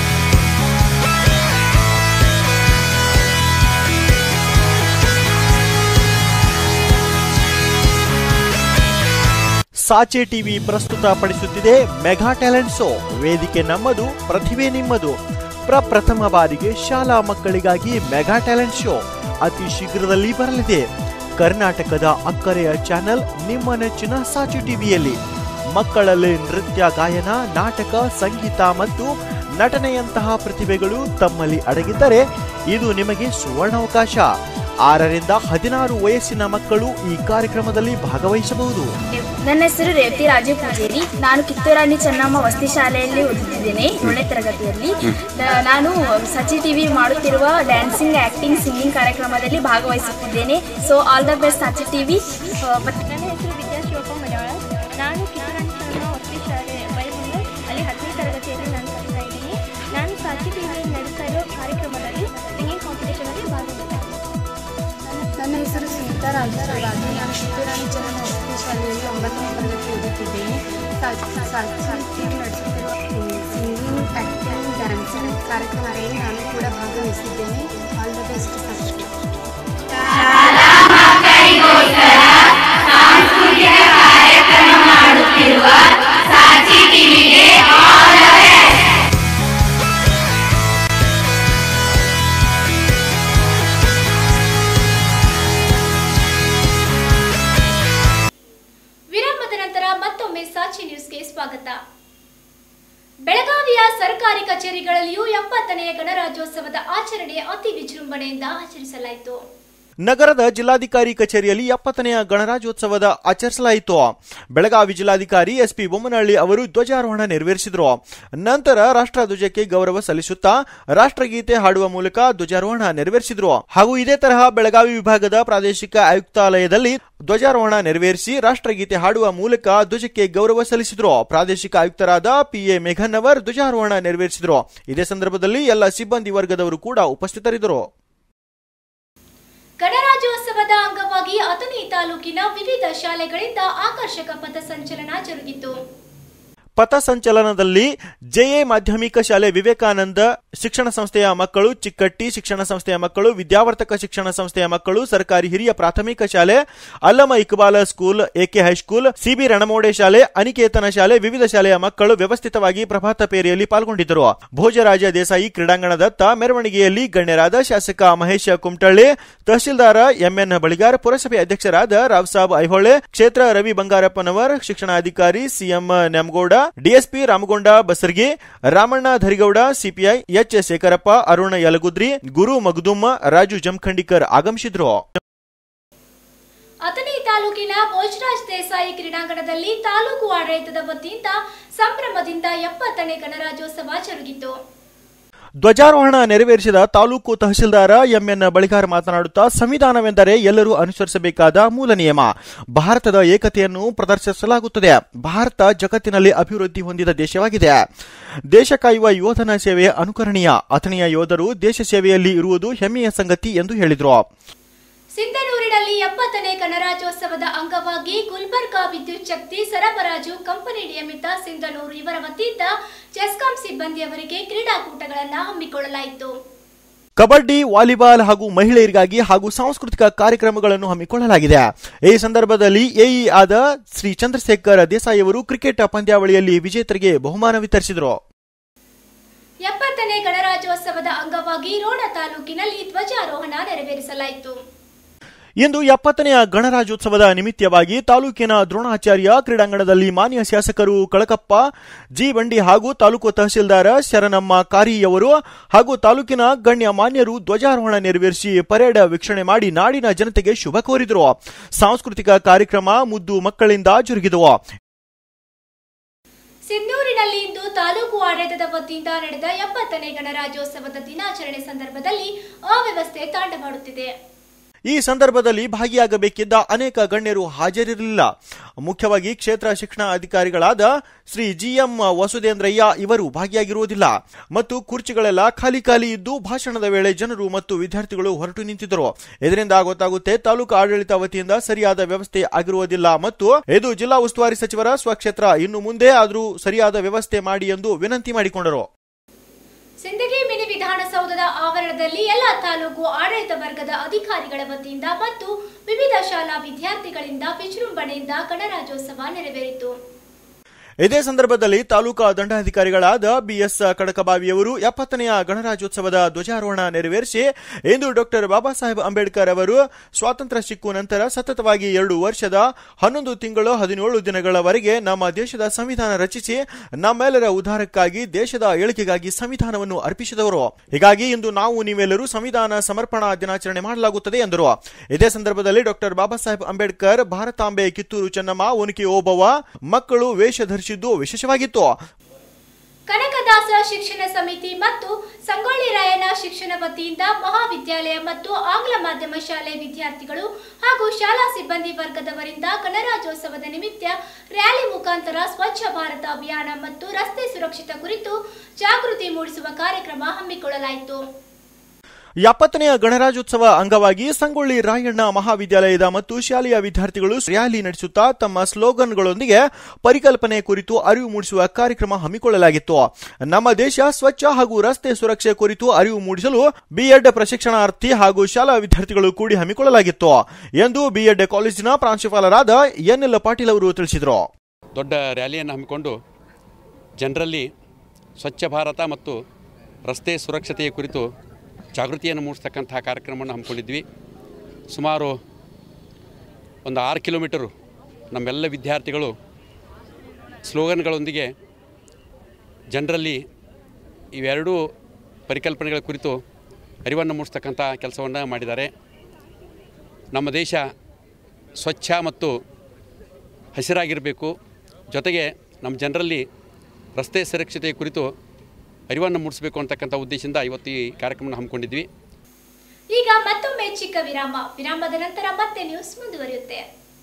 ಸಾಚೆ ಟಿವಿ ಪ್ರಸ್ತುತ ಪಡಿಸುತ್ತಿದೆ ಮೆಗಾ ಟ್ಯಾಲೆಂಟ್ ಶೋ ವೇದಿಕೆ ನಮ್ಮದು ಪ್ರತಿಭೆ ನಿಮ್ಮದು ಪ್ರಪ್ರಥಮ ಬಾರಿಗೆ ಶಾಲಾ ಮಕ್ಕಳಿಗಾಗಿ ಮೆಗಾ ಟ್ಯಾಲೆಂಟ್ ಶೋ ಅತಿ ಶೀಘ್ರದಲ್ಲಿ ಬರಲಿದೆ ಕರ್ನಾಟಕದ ಅಕ್ಕರೆಯ ಚಾನೆಲ್ ನಿಮ್ಮ ನೆಚ್ಚಿನ ಸಾಚೆ ಟಿವಿಯಲ್ಲಿ ಮಕ್ಕಳಲ್ಲಿ ನೃತ್ಯ ಗಾಯನ ನಾಟಕ ಸಂಗೀತ ಮತ್ತು ನಟನೆಯಂತಹ ಪ್ರತಿಭೆಗಳು ತಮ್ಮಲ್ಲಿ ಅಡಗಿದ್ದರೆ ಇದು ನಿಮಗೆ ಸುವರ್ಣಾವಕಾಶ ಆರರಿಂದ ಹದಿನಾರು ವಯಸ್ಸಿನ ಮಕ್ಕಳು ಈ ಕಾರ್ಯಕ್ರಮದಲ್ಲಿ ಭಾಗವಹಿಸಬಹುದು ನನ್ನ ಹೆಸರು ರೇವತಿ ರಾಜು ಪೂಜೇರಿ ನಾನು ಕಿತ್ತೂರಾಣಿ ಚೆನ್ನಮ್ಮ ವಸತಿ ಶಾಲೆಯಲ್ಲಿ ಓದುತ್ತಿದ್ದೇನೆ ಏಳನೇ ತರಗತಿಯಲ್ಲಿ ನ- ನಾನು ಸಚಿ ಟಿವಿ ಮಾಡುತ್ತಿರುವ ಡ್ಯಾನ್ಸಿಂಗ್ ಆಕ್ಟಿಂಗ್ ಸಿಂಗಿಂಗ್ ಕಾರ್ಯಕ್ರಮದಲ್ಲಿ ಭಾಗವಹಿಸುತ್ತಿದ್ದೇನೆ so all the best Sachi TV ನನ್ನ ಹೆಸರು ವಿದ್ಯಾ ಶಿವಪ್ಪ ಮಲಯಾಳ ನಾನು ಕಿತ್ತೂರಾಣಿ ಚೆನ್ನಮ್ಮ ವಸತಿ ಶಾಲೆ ಬೈಬಂಗಲ್ ಅಲ್ಲಿ ಹತ್ತನೇ ತರಗತಿಯಲ್ಲಿ ನಾನು ಕಲಿತಾ ಇದ್ದೀನಿ ನಾನು ಸಾಚಿ ಟಿವಿಯಲ್ಲಿ ನಡೆಸ್ತಾ ಇರೋ ಕಾರ್ಯಕ್ರಮದಲ್ಲಿ ಸಿಂಗಿಂಗ್ ಕಾಂಪಿಟೇಷನಲ್ಲಿ ಭಾಗವಹಿಸ್ತಾ ನನ್ನ ಹೆಸರು ಸುನೀತಾ ರಾಜೇಶ್ವರಾಜು ನಾನು ಕಿತ್ತೂರಾಣಿ ಚೆನ್ನಮ್ಮ ವಸತಿ ಶಾಲೆಯಲ್ಲಿ ಒಂಬತ್ತನೇ ತರಗತಿ ಓದುತ್ತಿದ್ದೇನೆ ಟಿವಿ ನಡೆಸುತ್ತಿರುವ ಸಿಂಗಿಂಗ್ ಆ್ಯಕ್ಟಿಂಗ್ ಡ್ಯಾನ್ಸಿಂಗ್ ಕಾರ್ಯಕ್ರಮದಲ್ಲಿ ನಾನು ಕೂಡ ಭಾಗವಹಿಸಿದ್ದೇನೆ ಆಲ್ ದ ಬೆಸ್ಟ್ ಫಸ್ಟ್ ಸಾಂಸ್ಕೃತಿಕ ಕಾರ್ಯಕ್ರಮ ಮಾಡುತ್ತಿರುವ ವಿರಾಮದ ನಂತರ ಮತ್ತೊಮ್ಮೆ ಸಾಕ್ಷಿ ನ್ಯೂಸ್ಗೆ ಸ್ವಾಗತ ಬೆಳಗಾವಿಯ ಸರ್ಕಾರಿ ಕಚೇರಿಗಳಲ್ಲಿಯೂ ಎಪ್ಪತ್ತನೆಯ ಗಣರಾಜ್ಯೋತ್ಸವದ ಆಚರಣೆ ಅತಿ ವಿಜೃಂಭಣೆಯಿಂದ ಆಚರಿಸಲಾಯಿತು ನಗರದ ಜಿಲ್ಲಾಧಿಕಾರಿ ಕಚೇರಿಯಲ್ಲಿ ಎಪ್ಪತ್ತನೆಯ ಗಣರಾಜ್ಯೋತ್ಸವದ ಆಚರಿಸಲಾಯಿತು ಬೆಳಗಾವಿ ಜಿಲ್ಲಾಧಿಕಾರಿ ಎಸ್ಪಿ ಬೊಮ್ಮನಹಳ್ಳಿ ಅವರು ಧ್ವಜಾರೋಹಣ ನೆರವೇರಿಸಿದರು ನಂತರ ರಾಷ್ಟ್ರಧ್ವಜಕ್ಕೆ ಗೌರವ ಸಲ್ಲಿಸುತ್ತಾ ರಾಷ್ಟ್ರಗೀತೆ ಹಾಡುವ ಮೂಲಕ ಧ್ವಜಾರೋಹಣ ನೆರವೇರಿಸಿದರು ಹಾಗೂ ಇದೇ ತರಹ ಬೆಳಗಾವಿ ವಿಭಾಗದ ಪ್ರಾದೇಶಿಕ ಆಯುಕ್ತಾಲಯದಲ್ಲಿ ಧ್ವಜಾರೋಹಣ ನೆರವೇರಿಸಿ ರಾಷ್ಟ್ರಗೀತೆ ಹಾಡುವ ಮೂಲಕ ಧ್ವಜಕ್ಕೆ ಗೌರವ ಸಲ್ಲಿಸಿದರು ಪ್ರಾದೇಶಿಕ ಆಯುಕ್ತರಾದ ಪಿಎ ಮೇಘನ್ನವರ್ ಧ್ವಜಾರೋಹಣ ನೆರವೇರಿಸಿದರು ಇದೇ ಸಂದರ್ಭದಲ್ಲಿ ಎಲ್ಲ ಸಿಬ್ಬಂದಿ ವರ್ಗದವರು ಕೂಡ ಉಪಸ್ಥಿತರಿದ್ದರು ಗಣರಾಜ್ಯೋತ್ಸವದ ಅಂಗವಾಗಿ ಅಥಣಿ ತಾಲೂಕಿನ ವಿವಿಧ ಶಾಲೆಗಳಿಂದ ಆಕರ್ಷಕ ಪಥಸಂಚಲನ ಜರುಗಿತು ಪಥಸಂಚಲನದಲ್ಲಿ ಜೆಎ ಮಾಧ್ಯಮಿಕ ಶಾಲೆ ವಿವೇಕಾನಂದ ಶಿಕ್ಷಣ ಸಂಸ್ಥೆಯ ಮಕ್ಕಳು ಚಿಕ್ಕಟ್ಟಿ ಶಿಕ್ಷಣ ಸಂಸ್ಥೆಯ ಮಕ್ಕಳು ವಿದ್ಯಾವರ್ತಕ ಶಿಕ್ಷಣ ಸಂಸ್ಥೆಯ ಮಕ್ಕಳು ಸರ್ಕಾರಿ ಹಿರಿಯ ಪ್ರಾಥಮಿಕ ಶಾಲೆ Allama Iqbal school AK high school CB Ranamode ಶಾಲೆ ಅನಿಕೇತನ ಶಾಲೆ ವಿವಿಧ ಶಾಲೆಯ ಮಕ್ಕಳು ವ್ಯವಸ್ಥಿತವಾಗಿ ಪ್ರಭಾತ ಪೇರಿಯಲ್ಲಿ ಪಾಲ್ಗೊಂಡಿದ್ದರು ಭೋಜರಾಜ ದೇಸಾಯಿ ಕ್ರೀಡಾಂಗಣದತ್ತ ಮೆರವಣಿಗೆಯಲ್ಲಿ ಗಣ್ಯರಾದ ಶಾಸಕ ಮಹೇಶ ಕುಮಟಳ್ಳಿ ತಹಶೀಲ್ದಾರ ಎಂಎನ್ ಬಳಿಗಾರ್ ಪುರಸಭೆ ಅಧ್ಯಕ್ಷರಾದ ರಾವ್ಸಾಬ್ ಐಹೊಳೆ ಕ್ಷೇತ್ರ ರವಿ ಬಂಗಾರಪ್ಪನವರ್ ಶಿಕ್ಷಣಾಧಿಕಾರಿ CM Nyamagouda DSP Ramagonda Basargi Ramanna Dharigouda CPI H Shekharappa Aruna Yalagudri Guru Magadumma Raju Jamakhandikar ಆಗಮಿಸಿದ್ರು ಅಥಣಿ ತಾಲೂಕಿನ ಭೋಜರಾಜ್ ದೇಸಾಯಿ ಕ್ರೀಡಾಂಗಣದಲ್ಲಿ ತಾಲೂಕು ಆಡಳಿತದ ವತಿಯಿಂದ ಸಂಭ್ರಮದಿಂದ ಎಪ್ಪತ್ತನೇ ಗಣರಾಜ್ಯೋತ್ಸವ ಜರುಗಿತು ಧ್ವಜಾರೋಹಣ ನೆರವೇರಿಸಿದ ತಾಲೂಕು ತಹಶೀಲ್ದಾರ ಎಂಎನ್ ಬಳಿಗಾರ್ ಮಾತನಾಡುತ್ತಾ ಸಂವಿಧಾನವೆಂದರೆ ಎಲ್ಲರೂ ಅನುಸರಿಸಬೇಕಾದ ಮೂಲ ನಿಯಮ ಭಾರತದ ಏಕತೆಯನ್ನು ಪ್ರದರ್ಶಿಸಲಾಗುತ್ತದೆ ಭಾರತ ಜಗತ್ತಿನಲ್ಲಿ ಅಭಿವೃದ್ಧಿ ಹೊಂದಿದ ದೇಶವಾಗಿದೆ ದೇಶ ಕಾಯುವ ಯೋಧನ ಸೇವೆ ಅನುಕರಣೀಯ ಅಥಣಿಯ ಯೋಧರು ದೇಶ ಸೇವೆಯಲ್ಲಿ ಇರುವುದು ಹೆಮ್ಮೆಯ ಸಂಗತಿ ಎಂದು ಹೇಳಿದರು ಸಿಂಧನೂರಿನಲ್ಲಿ ಎಪ್ಪತ್ತನೇ ಗಣರಾಜ್ಯೋತ್ಸವದ ಅಂಗವಾಗಿ ಗುಲ್ಬರ್ಗಾ ವಿದ್ಯುತ್ ಶಕ್ತಿ ಸರಬರಾಜು ಕಂಪನಿ ನಿಯಮಿತ ಸಿಂಧನೂರು ಇವರ ವತಿಯಿಂದ ಚೆಸ್ಕಾಂ ಸಿಬ್ಬಂದಿಯವರಿಗೆ ಕ್ರೀಡಾಕೂಟಗಳನ್ನು ಹಮ್ಮಿಕೊಳ್ಳಲಾಯಿತು ಕಬಡ್ಡಿ ವಾಲಿಬಾಲ್ ಹಾಗೂ ಮಹಿಳೆಯರಿಗಾಗಿ ಹಾಗೂ ಸಾಂಸ್ಕೃತಿಕ ಕಾರ್ಯಕ್ರಮಗಳನ್ನು ಹಮ್ಮಿಕೊಳ್ಳಲಾಗಿದೆ ಈ ಸಂದರ್ಭದಲ್ಲಿ ಎಇ ಆದ ಶ್ರೀ ಚಂದ್ರಶೇಖರ್ ದೇಸಾಯಿ ಅವರು ಕ್ರಿಕೆಟ್ ಪಂದ್ಯಾವಳಿಯಲ್ಲಿ ವಿಜೇತರಿಗೆ ಬಹುಮಾನ ವಿತರಿಸಿದರು ಎಪ್ಪತ್ತನೇ ಗಣರಾಜ್ಯೋತ್ಸವದ ಅಂಗವಾಗಿ ರೋಣ ತಾಲೂಕಿನಲ್ಲಿ ಧ್ವಜಾರೋಹಣ ನೆರವೇರಿಸಲಾಯಿತು ಇಂದು ಎಪ್ಪತ್ತನೆಯ ಗಣರಾಜ್ಯೋತ್ಸವದ ನಿಮಿತ್ತವಾಗಿ ತಾಲೂಕಿನ ದ್ರೋಣಾಚಾರ್ಯ ಕ್ರೀಡಾಂಗಣದಲ್ಲಿ ಮಾನ್ಯ ಶಾಸಕರು ಕಳಕಪ್ಪ ಜಿ ಬಂಡಿ ಹಾಗೂ ತಾಲೂಕು ತಹಶೀಲ್ದಾರ ಶರಣಮ್ಮ ಕಾರಿಯವರು ಹಾಗೂ ತಾಲೂಕಿನ ಗಣ್ಯ ಮಾನ್ಯರು ಧ್ವಜಾರೋಹಣ ನೆರವೇರಿಸಿ ಪರೇಡ್ ವೀಕ್ಷಣೆ ಮಾಡಿ ನಾಡಿನ ಜನತೆಗೆ ಶುಭ ಕೋರಿದರು ಸಾಂಸ್ಕೃತಿಕ ಕಾರ್ಯಕ್ರಮ ಮುದ್ದು ಮಕ್ಕಳಿಂದ ಜರುಗಿದವು ಸಿನ್ನೂರಿನಲ್ಲಿ ಇಂದು ತಾಲೂಕು ಆಡಳಿತದ ವತಿಯಿಂದ ನಡೆದ ಎಪ್ಪತ್ತನೇ ಗಣರಾಜ್ಯೋತ್ಸವದ ದಿನಾಚರಣೆ ಸಂದರ್ಭದಲ್ಲಿ ಅವ್ಯವಸ್ಥೆ ತಾಂಡವಾಡುತ್ತಿದೆ ಈ ಸಂದರ್ಭದಲ್ಲಿ ಭಾಗಿಯಾಗಬೇಕಿದ್ದ ಅನೇಕ ಗಣ್ಯರು ಹಾಜರಿರಲಿಲ್ಲ ಮುಖ್ಯವಾಗಿ ಕ್ಷೇತ್ರ ಶಿಕ್ಷಣ ಅಧಿಕಾರಿಗಳಾದ ಶ್ರೀ ಜಿಎಂ ವಸುಧೇಂದ್ರಯ್ಯ ಇವರು ಭಾಗಿಯಾಗಿರುವುದಿಲ್ಲ ಮತ್ತು ಕುರ್ಚಿಗಳೆಲ್ಲ ಖಾಲಿ ಖಾಲಿ ಇದ್ದು ಭಾಷಣದ ವೇಳೆ ಜನರು ಮತ್ತು ವಿದ್ಯಾರ್ಥಿಗಳು ಹೊರಟು ನಿಂತಿದ್ದರು ಇದರಿಂದ ಗೊತ್ತಾಗುತ್ತೆ ತಾಲೂಕು ಆಡಳಿತ ವತಿಯಿಂದ ಸರಿಯಾದ ವ್ಯವಸ್ಥೆ ಆಗಿರುವುದಿಲ್ಲ ಮತ್ತು ಇದು ಜಿಲ್ಲಾ ಉಸ್ತುವಾರಿ ಸಚಿವರ ಸ್ವಕ್ಷೇತ್ರ ಇನ್ನು ಮುಂದೆ ಆದರೂ ಸರಿಯಾದ ವ್ಯವಸ್ಥೆ ಮಾಡಿ ಎಂದು ವಿನಂತಿ ಮಾಡಿಕೊಂಡರು ಸಿಂದಗಿ ಮಿನಿ ವಿಧಾನಸೌಧದ ಆವರಣದಲ್ಲಿ ಎಲ್ಲ ತಾಲೂಕು ಆಡಳಿತ ವರ್ಗದ ಅಧಿಕಾರಿಗಳ ವತಿಯಿಂದ ಮತ್ತು ವಿವಿಧ ಶಾಲಾ ವಿದ್ಯಾರ್ಥಿಗಳಿಂದ ವಿಜೃಂಭಣೆಯಿಂದ ಗಣರಾಜ್ಯೋತ್ಸವ ನೆರವೇರಿತು ಇದೇ ಸಂದರ್ಭದಲ್ಲಿ ತಾಲೂಕಾ ದಂಡಾಧಿಕಾರಿಗಳಾದ ಬಿಎಸ್ ಕಡಕಬಾವಿಯವರು ಎಪ್ಪತ್ತನೆಯ ಗಣರಾಜ್ಯೋತ್ಸವದ ಧ್ವಜಾರೋಹಣ ನೆರವೇರಿಸಿ ಇಂದು ಡಾಕ್ಟರ್ ಬಾಬಾ ಸಾಹೇಬ್ ಅಂಬೇಡ್ಕರ್ ಅವರು ಸ್ವಾತಂತ್ರ್ಯ ಸಿಕ್ಕು ನಂತರ ಸತತವಾಗಿ ಎರಡು ವರ್ಷದ ಹನ್ನೊಂದು ತಿಂಗಳು ಹದಿನೇಳು ದಿನಗಳವರೆಗೆ ನಮ್ಮ ದೇಶದ ಸಂವಿಧಾನ ರಚಿಸಿ ನಮ್ಮೆಲ್ಲರ ಉದ್ಧಾರಕ್ಕಾಗಿ ದೇಶದ ಏಳಿಗೆಗಾಗಿ ಸಂವಿಧಾನವನ್ನು ಅರ್ಪಿಸಿದವರು ಹೀಗಾಗಿ ಇಂದು ನಾವು ನೀವೆಲ್ಲರೂ ಸಂವಿಧಾನ ಸಮರ್ಪಣಾ ದಿನಾಚರಣೆ ಮಾಡಲಾಗುತ್ತದೆ ಎಂದರು ಇದೇ ಸಂದರ್ಭದಲ್ಲಿ ಡಾಕ್ಟರ್ ಬಾಬಾ ಸಾಹೇಬ್ ಅಂಬೇಡ್ಕರ್ ಭಾರತಾಂಬೆ ಕಿತ್ತೂರು ಚೆನ್ನಮ್ಮ ಒನಕೆ ಓಬವ್ವ ಮಕ್ಕಳು ವೇಷ ಧರಿಸಿದ್ದು ವಿಶೇಷವಾಗಿತ್ತು ಕನಕದಾಸ ಶಿಕ್ಷಣ ಸಮಿತಿ ಮತ್ತು ಸಂಗೊಳ್ಳಿ ರಾಯಣ್ಣ ಶಿಕ್ಷಣ ವತಿಯಿಂದ ಮಹಾವಿದ್ಯಾಲಯ ಮತ್ತು ಆಂಗ್ಲ ಮಾಧ್ಯಮ ಶಾಲೆ ವಿದ್ಯಾರ್ಥಿಗಳು ಹಾಗೂ ಶಾಲಾ ಸಿಬ್ಬಂದಿ ವರ್ಗದವರಿಂದ ಗಣರಾಜ್ಯೋತ್ಸವದ ನಿಮಿತ್ತ ರ್ಯಾಲಿ ಮುಖಾಂತರ ಸ್ವಚ್ಛ ಭಾರತ ಅಭಿಯಾನ ಮತ್ತು ರಸ್ತೆ ಸುರಕ್ಷಿತ ಕುರಿತು ಜಾಗೃತಿ ಮೂಡಿಸುವ ಕಾರ್ಯಕ್ರಮ ಹಮ್ಮಿಕೊಳ್ಳಲಾಯಿತು ಎಪ್ಪತ್ತನೆಯ ಗಣರಾಜ್ಯೋತ್ಸವ ಅಂಗವಾಗಿ ಸಂಗೊಳ್ಳಿ ರಾಯಣ್ಣ ಮಹಾವಿದ್ಯಾಲಯದ ಮತ್ತು ಶಾಲೆಯ ವಿದ್ಯಾರ್ಥಿಗಳು ರ್ಯಾಲಿ ನಡೆಸುತ್ತಾ ತಮ್ಮ ಸ್ಲೋಗನ್ಗಳೊಂದಿಗೆ ಪರಿಕಲ್ಪನೆ ಕುರಿತು ಅರಿವು ಮೂಡಿಸುವ ಕಾರ್ಯಕ್ರಮ ಹಮ್ಮಿಕೊಳ್ಳಲಾಗಿತ್ತು ನಮ್ಮ ದೇಶ ಸ್ವಚ್ಛ ಹಾಗೂ ರಸ್ತೆ ಸುರಕ್ಷೆ ಕುರಿತು ಅರಿವು ಮೂಡಿಸಲು ಬಿಎಡ್ ಪ್ರಶಿಕ್ಷಣಾರ್ಥಿ ಹಾಗೂ ಶಾಲಾ ವಿದ್ಯಾರ್ಥಿಗಳು ಕೂಡಿ ಹಮ್ಮಿಕೊಳ್ಳಲಾಗಿತ್ತು ಎಂದು ಬಿಎಡ್ ಕಾಲೇಜಿನ ಪ್ರಾಂಶುಪಾಲರಾದ ಎನ್ಎಲ್ ಪಾಟೀಲ್ ಅವರು ತಿಳಿಸಿದರು ದೊಡ್ಡ ರ್ಯಾಲಿಯನ್ನು ಹಮ್ಮಿಕೊಂಡು ಜನರಲ್ಲಿ ಸ್ವಚ್ಛ ಭಾರತ ಮತ್ತು ರಸ್ತೆ ಸುರಕ್ಷತೆಯ ಕುರಿತು ಜಾಗೃತಿಯನ್ನು ಮೂಡಿಸ್ತಕ್ಕಂತಹ ಕಾರ್ಯಕ್ರಮವನ್ನು ಹಮ್ಮಿಕೊಂಡಿದ್ವಿ ಸುಮಾರು ಒಂದು ಆರು ಕಿಲೋಮೀಟರು ನಮ್ಮೆಲ್ಲ ವಿದ್ಯಾರ್ಥಿಗಳು ಸ್ಲೋಗನ್ಗಳೊಂದಿಗೆ ಜನರಲ್ಲಿ ಇವೆರಡೂ ಪರಿಕಲ್ಪನೆಗಳ ಕುರಿತು ಅರಿವನ್ನು ಮೂಡಿಸ್ತಕ್ಕಂಥ ಕೆಲಸವನ್ನು ಮಾಡಿದ್ದಾರೆ ನಮ್ಮ ದೇಶ ಸ್ವಚ್ಛ ಮತ್ತು ಹಸಿರಾಗಿರಬೇಕು ಜೊತೆಗೆ ನಮ್ಮ ಜನರಲ್ಲಿ ರಸ್ತೆ ಸುರಕ್ಷತೆಯ ಕುರಿತು ಅರಿವನ್ನು ಮೂಡಿಸಬೇಕು ಅಂತಕ್ಕಂಥ ಉದ್ದೇಶದಿಂದ ಇವತ್ತು ಈ ಕಾರ್ಯಕ್ರಮವನ್ನು ಹಮ್ಮಿಕೊಂಡಿದ್ವಿ ಈಗ ಮತ್ತೊಮ್ಮೆ ಚಿಕ್ಕ ವಿರಾಮ ವಿರಾಮದ ನಂತರ ಮತ್ತೆ ನ್ಯೂಸ್ ಮುಂದುವರಿಯುತ್ತೆ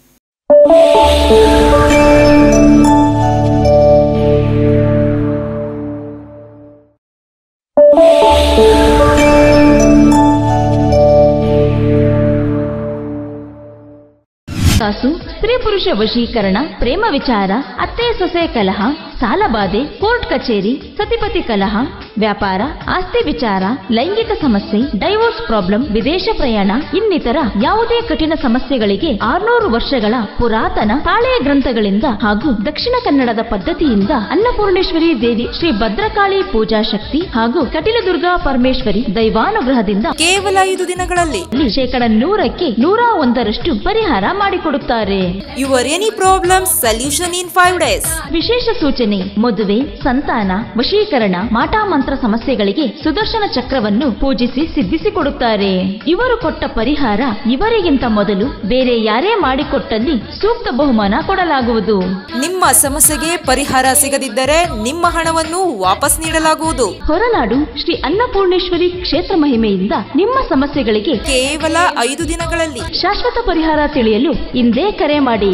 ಕಾಸು ಸ್ತ್ರೀ ಪುರುಷ ವಶೀಕರಣ ಪ್ರೇಮ ವಿಚಾರ ಅತ್ತೆ ಸೊಸೆ ಕಲಹ ಸಾಲಬಾಧೆ ಕೋರ್ಟ್ ಕಚೇರಿ ಸತಿಪತಿ ಕಲಹ ವ್ಯಾಪಾರ ಆಸ್ತಿ ವಿಚಾರ ಲೈಂಗಿಕ ಸಮಸ್ಯೆ ಡೈವೋರ್ಸ್ ಪ್ರಾಬ್ಲಮ್ ವಿದೇಶ ಪ್ರಯಾಣ ಇನ್ನಿತರ ಯಾವುದೇ ಕಠಿಣ ಸಮಸ್ಯೆಗಳಿಗೆ ಆರ್ನೂರು ವರ್ಷಗಳ ಪುರಾತನ ತಾಳೆಯ ಗ್ರಂಥಗಳಿಂದ ಹಾಗೂ ದಕ್ಷಿಣ ಕನ್ನಡದ ಪದ್ಧತಿಯಿಂದ ಅನ್ನಪೂರ್ಣೇಶ್ವರಿ ದೇವಿ ಶ್ರೀ ಭದ್ರಕಾಳಿ ಪೂಜಾ ಶಕ್ತಿ ಹಾಗೂ ಕಟಿಲದುರ್ಗಾ ಪರಮೇಶ್ವರಿ ದೈವಾನುಗ್ರಹದಿಂದ ಕೇವಲ ಐದು ದಿನಗಳಲ್ಲಿ ಶೇಕಡ ನೂರಕ್ಕೆ ನೂರ ಒಂದರಷ್ಟು ಪರಿಹಾರ ಮಾಡಿಕೊಡುತ್ತಾರೆ your any problem solution in five days ವಿಶೇಷ ಸೂಚನೆ ಮದುವೆ ಸಂತಾನ ವಶೀಕರಣ ಮಾಟಾಮಂತ್ರ ಸಮಸ್ಯೆಗಳಿಗೆ ಸುದರ್ಶನ ಚಕ್ರವನ್ನು ಪೂಜಿಸಿ ಸಿದ್ಧಿಸಿಕೊಡುತ್ತಾರೆ ಇವರು ಕೊಟ್ಟ ಪರಿಹಾರ ಇವರಿಗಿಂತ ಮೊದಲು ಬೇರೆ ಯಾರೇ ಮಾಡಿಕೊಟ್ಟಲ್ಲಿ ಸೂಕ್ತ ಬಹುಮಾನ ಕೊಡಲಾಗುವುದು ನಿಮ್ಮ ಸಮಸ್ಯೆಗೆ ಪರಿಹಾರ ಸಿಗದಿದ್ದರೆ ನಿಮ್ಮ ಹಣವನ್ನು ವಾಪಸ್ ನೀಡಲಾಗುವುದು ಹೊರನಾಡು ಶ್ರೀ ಅನ್ನಪೂರ್ಣೇಶ್ವರಿ ಕ್ಷೇತ್ರ ಮಹಿಮೆಯಿಂದ ನಿಮ್ಮ ಸಮಸ್ಯೆಗಳಿಗೆ ಕೇವಲ ಐದು ದಿನಗಳಲ್ಲಿ ಶಾಶ್ವತ ಪರಿಹಾರ ತಿಳಿಯಲು ಇಂದೇ ಕರೆ ಮಾಡಿ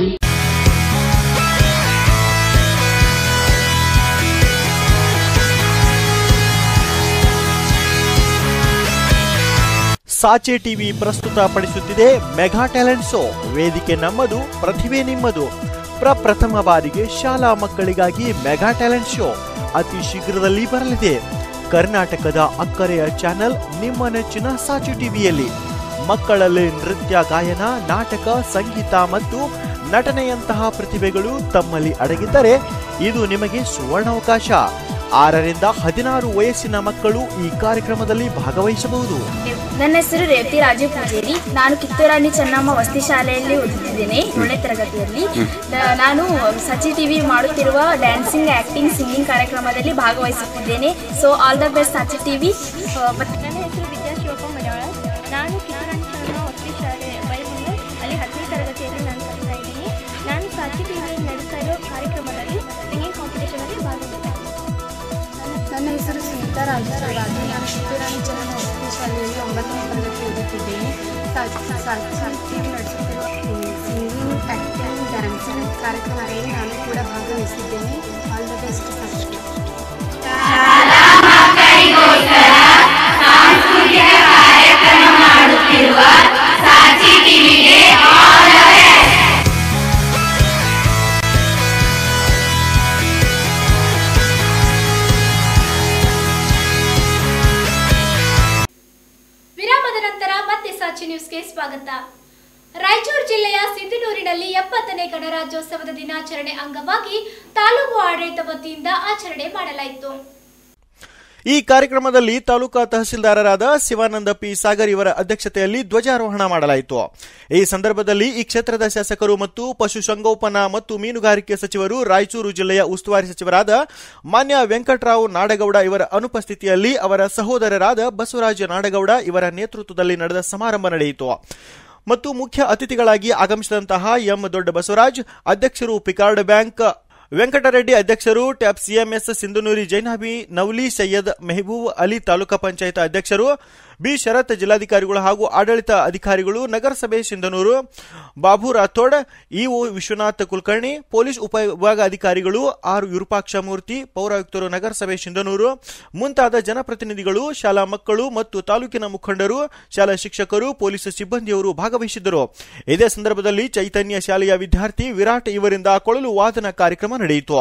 ಸಾಚೆ ಟಿವಿ ಪ್ರಸ್ತುತ ಪಡಿಸುತ್ತಿದೆ ಮೆಗಾ ಟ್ಯಾಲೆಂಟ್ ಶೋ ವೇದಿಕೆ ನಮ್ಮದು ಪ್ರತಿಭೆ ನಿಮ್ಮದು ಪ್ರಪ್ರಥಮ ಬಾರಿಗೆ ಶಾಲಾ ಮಕ್ಕಳಿಗಾಗಿ ಮೆಗಾ ಟ್ಯಾಲೆಂಟ್ ಶೋ ಅತಿ ಶೀಘ್ರದಲ್ಲಿ ಬರಲಿದೆ ಕರ್ನಾಟಕದ ಅಕ್ಕರೆಯ ಚಾನೆಲ್ ನಿಮ್ಮ ನೆಚ್ಚಿನ ಸಾಚೆ ಟಿವಿಯಲ್ಲಿ ಮಕ್ಕಳಲ್ಲಿ ನೃತ್ಯ ಗಾಯನ ನಾಟಕ ಸಂಗೀತ ಮತ್ತು ನಟನೆಯಂತಹ ಪ್ರತಿಭೆಗಳು ತಮ್ಮಲ್ಲಿ ಅಡಗಿದ್ದರೆ ಇದು ನಿಮಗೆ ಸುವರ್ಣಾವಕಾಶ ಆರರಿಂದ ಹದಿನಾರು ವಯಸ್ಸಿನ ಮಕ್ಕಳು ಈ ಕಾರ್ಯಕ್ರಮದಲ್ಲಿ ಭಾಗವಹಿಸಬಹುದು ನನ್ನ ಹೆಸರು ರೇವತಿ ರಾಜು ಪೂಜೇರಿ ನಾನು ಕಿತ್ತೂರಾಣಿ ಚೆನ್ನಮ್ಮ ವಸತಿ ಶಾಲೆಯಲ್ಲಿ ಓದುತ್ತಿದ್ದೇನೆ ಏಳನೇ ತರಗತಿಯಲ್ಲಿ ನ- ನಾನು ಸಚಿ ಟಿವಿ ಮಾಡುತ್ತಿರುವ ಡ್ಯಾನ್ಸಿಂಗ್ ಆಕ್ಟಿಂಗ್ ಸಿಂಗಿಂಗ್ ಕಾರ್ಯಕ್ರಮದಲ್ಲಿ ಭಾಗವಹಿಸುತ್ತಿದ್ದೇನೆ so all the best Sachi TV ನನ್ನ ಹೆಸರು ವಿದ್ಯಾ ಶಿವಪ್ಪ ಮಲಯಾಳ ನಾನು ಕಿತ್ತೂರಾಣಿ ಚೆನ್ನಮ್ಮ ವಸತಿ ಶಾಲೆ ಬೈಮಂಗಲ್ ಅಲ್ಲಿ ಹತ್ತನೇ ತರಗತಿಯಲ್ಲಿ ನಾನು ಕಲಿತಾ ಇದ್ದೀನಿ ನಾನು ಸಾಚಿ ಟಿವಿಯಲ್ಲಿ ನಡೆಸ್ತಾ ಇರೋ ಕಾರ್ಯಕ್ರಮದಲ್ಲಿ ಸಿಂಗಿಂಗ್ ಕಾಂಪಿಟೇಷನಲ್ಲಿ ಭಾಗವಹಿಸ್ತೀನಿ ನನ್ನ ಹೆಸರು ಸುನೀತಾ ರಾಜರಾಜು ನಾನು ಕಿತ್ತೂರಾಣಿ ಚೆನ್ನಮ್ಮ ವಸತಿ ಶಾಲೆಯಲ್ಲಿ ಒಂಬತ್ತನೇ ತರಗತಿ ಓದುತ್ತಿದ್ದೇನೆ ಟಿವಿ ನಡೆಸುತ್ತಿರುವ ಸಿಂಗಿಂಗ್ ಆ್ಯಕ್ಟಿಂಗ್ ಡ್ಯಾನ್ಸಿಂಗ್ ಕಾರ್ಯಕ್ರಮದಲ್ಲಿ ನಾನು ಕೂಡ ಭಾಗವಹಿಸಿದ್ದೇನೆ ಆಲ್ ದ ಬೆಸ್ಟ್ ಫಸ್ಟ್ ವಿರಾಮದ ನಂತರ ಮತ್ತೆ ಸಾಚಿ ನ್ಯೂಸ್ಗೆ ಸ್ವಾಗತ ರಾಯಚೂರು ಜಿಲ್ಲೆಯ ಸಿಂಧನೂರಿನಲ್ಲಿ ಎಪ್ಪತ್ತನೇ ಗಣರಾಜ್ಯೋತ್ಸವದ ದಿನಾಚರಣೆ ಅಂಗವಾಗಿ ತಾಲೂಕು ಆಡಳಿತ ವತಿಯಿಂದ ಆಚರಣೆ ಮಾಡಲಾಯಿತು ಈ ಕಾರ್ಯಕ್ರಮದಲ್ಲಿ ತಾಲೂಕಾ ತಹಸೀಲ್ದಾರರಾದ ಶಿವಾನಂದ ಪಿ ಸಾಗರ್ ಇವರ ಅಧ್ಯಕ್ಷತೆಯಲ್ಲಿ ಧ್ವಜಾರೋಹಣ ಮಾಡಲಾಯಿತು ಈ ಸಂದರ್ಭದಲ್ಲಿ ಈ ಕ್ಷೇತ್ರದ ಶಾಸಕರು ಮತ್ತು ಪಶುಸಂಗೋಪನಾ ಮತ್ತು ಮೀನುಗಾರಿಕೆ ಸಚಿವರು ರಾಯಚೂರು ಜಿಲ್ಲೆಯ ಉಸ್ತುವಾರಿ ಸಚಿವರಾದ ಮಾನ್ಯ ವೆಂಕಟರಾವ್ ನಾಡಗೌಡ ಇವರ ಅನುಪಸ್ಥಿತಿಯಲ್ಲಿ ಅವರ ಸಹೋದರರಾದ ಬಸವರಾಜ ನಾಡಗೌಡ ಇವರ ನೇತೃತ್ವದಲ್ಲಿ ನಡೆದ ಸಮಾರಂಭ ನಡೆಯಿತು ಮತ್ತು ಮುಖ್ಯ ಅತಿಥಿಗಳಾಗಿ ಆಗಮಿಸಿದಂತಹ ಎಂ ದೊಡ್ಡ ಬಸವರಾಜ್ ಅಧ್ಯಕ್ಷರು ಪಿಕಾರ್ಡ್ ಬ್ಯಾಂಕ್ ವೆಂಕಟರೆಡ್ಡಿ ಅಧ್ಯಕ್ಷರು ಟ್ಯಾಪ್ ಸಿಎಂಎಸ್ ಸಿಂಧುನೂರಿ ಜೈನಾಬಿ ನವಲಿ ಸೈಯದ್ ಮೆಹಬೂಬ್ ಅಲಿ ತಾಲೂಕಾ ಪಂಚಾಯತ್ ಅಧ್ಯಕ್ಷರು ಬಿ ಶರತ್ ಜಿಲ್ಲಾಧಿಕಾರಿಗಳು ಹಾಗೂ ಆಡಳಿತ ಅಧಿಕಾರಿಗಳು ನಗರಸಭೆ ಸಿಂಧನೂರು ಬಾಬು ರಾಥೋಡ್ ಇಒ ವಿಶ್ವನಾಥ್ ಕುಲಕರ್ಣಿ ಪೊಲೀಸ್ ಉಪವಿಭಾಗಾಧಿಕಾರಿಗಳು ಆರ್ ವಿರೂಪಾಕ್ಷ ಮೂರ್ತಿ ಪೌರಾಯುಕ್ತರು ನಗರಸಭೆ ಸಿಂಧನೂರು ಮುಂತಾದ ಜನಪ್ರತಿನಿಧಿಗಳು ಶಾಲಾ ಮಕ್ಕಳು ಮತ್ತು ತಾಲೂಕಿನ ಮುಖಂಡರು ಶಾಲಾ ಶಿಕ್ಷಕರು ಪೊಲೀಸ್ ಸಿಬ್ಬಂದಿಯವರು ಭಾಗವಹಿಸಿದ್ದರು ಇದೇ ಸಂದರ್ಭದಲ್ಲಿ ಚೈತನ್ಯ ಶಾಲೆಯ ವಿದ್ಯಾರ್ಥಿ ವಿರಾಟ್ ಇವರಿಂದ ಕೊಳಲು ವಾದನ ಕಾರ್ಯಕ್ರಮ ನಡೆಯಿತು